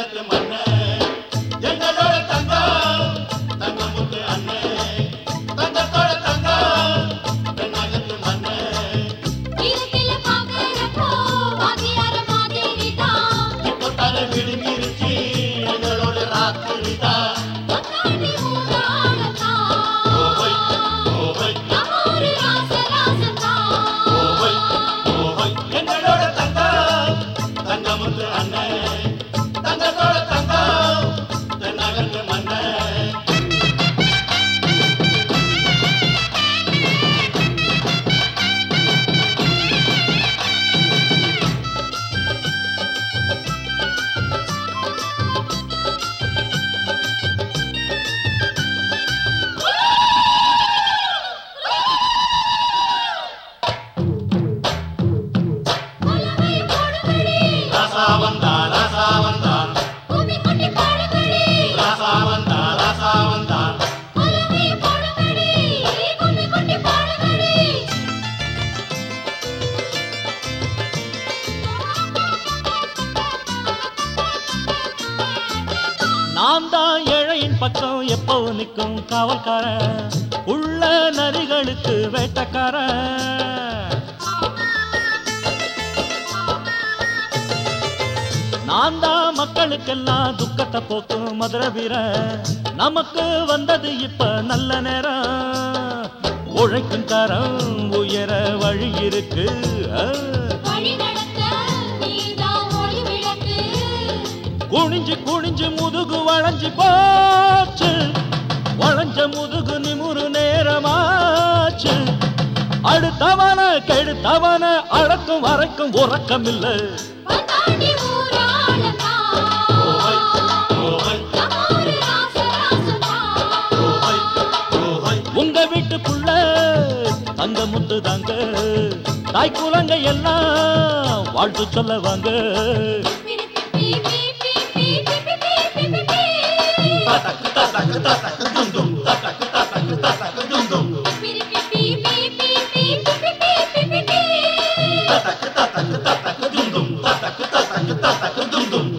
தென்னகத்து மண்ணே எங்களோட தங்கம் தங்கமுத்து அண்ணே தங்கத்தோட தங்கம் தென்னகத்து மண்ணே இருட்டில பாக்குறப்போ வாத்தியார மாதிரி தான் இப்போ தலை விழுங்கிருச்சு எங்களோட ராத்திரி தான் கொண்டாடி ஊராடத்தான் ஓஹோய் ஓஹோய் நம்மூரு ராச ராசத்தான் ஓஹோய் ஓஹோய் எங்களோட தங்கம் தங்கமுத்து அண்ணே தங்கத்தோட தங்கம் தென்னகத்து மண்ணே உலகை போடுங்கடி ராசா வந்தா ராசா வந்தா பூமி கொட்டி பாடுங்கடி ராசா வந்தா ராசா வந்தா உலகை போடுங்கடி பூமி கொட்டி பாடுங்கடி நான் தான் ஏழையின் பக்கம் எப்பவும் நிற்கும் காவல்காரன் உள்ள நரிகளுக்கு வேட்டக்காரன் நான் தான் மக்களுக்கெல்லாம் துக்கத்தை போக்கும் மதுர வீரன் நமக்கு வந்தது இப்ப நல்ல நேரம் உழைக்கும் தரம் உயர வழி இருக்கு ஆ. வழி நடத்த நீதான் ஒளி விளக்கு குனிஞ்சு குனிஞ்சு முதுகு வளைஞ்சு போச்சு வளைஞ்ச முதுகு நிமுறு நேரமாச்சு அடுத்தவன கெடுத்தவன அடக்கும் வரைக்கும் உறக்கம் இல்ல கொண்டாடி ஊராடத்தான் ஓஹோய் நம்மூரு ராச ராசத்தான் ஓஹோய் ஓஹோய் உங்க வீட்டுக்குள்ள தங்க முத்து தாங்க தாய் குலங்க எல்லாம் வாழ்த்து சொல்ல வாங்க பி பி பி பி பி பி பி பி பி தட்டக்கு தட்டக்கு தட்டக்கு தும் தும் தட்டக்கு தட்டக்கு தட்டக்கு தும் தும் பி பி பி பி பி பி பி பி பி பி தட்டக்கு தட்டக்கு தட்டக்கு தும் தும் தட்டக்கு தட்டக்கு தட்டக்கு தும் தும்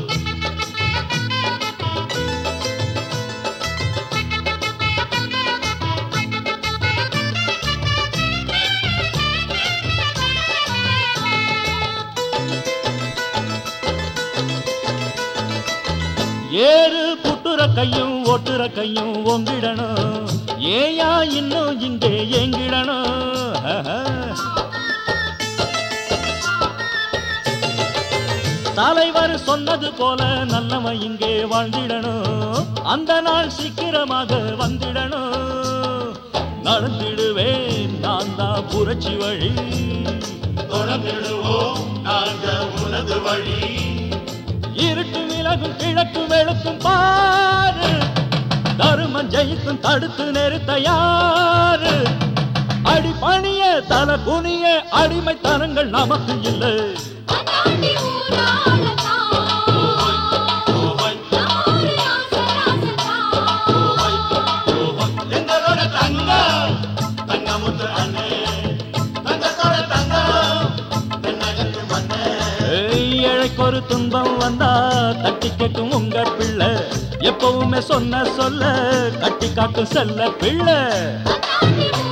ஏறு புட்டுற கையும் ஓட்டுற கையும் ஒங்கிடணும் ஏயா இன்னும் இங்கே ஏங்கிடணும் தலைவர் சொன்னது போல நல்லவன் இங்கே வாழ்ந்திடணும் அந்த நாள் சீக்கிரமாக வந்திடணும் நடந்திடுவேன் நான் தான் புரட்சி வழி தொடர்ந்திடுவோம் நாங்க உனது வழி இருட்டு விலகும் கிழக்கு வெளுக்கும் பாரு தருமன் ஜெயிக்கும் தடுத்து நிறுத்த யாரு அடி பணிய தல குனிய அடிமைத்தனங்கள் நமக்கு இல்லை கொண்டாடி ஊராடத்தான் ஓஹோய் நம்மூரு ராச ராசத்தான் ஓஹோய் ஓஹோய் எங்களோட தங்கம் தங்கமுத்து அண்ணே தங்கத்தோட தங்கம் தென்னகத்து மண்ணே ஏய், ஏழைக்கு ஒரு துன்பம் வந்தா தட்டி கேட்கும் உங்க பிள்ளை எப்பவுமே சொன்ன சொல்ல கட்டி காட்டும் செல்ல பிள்ளை கொண்டாடி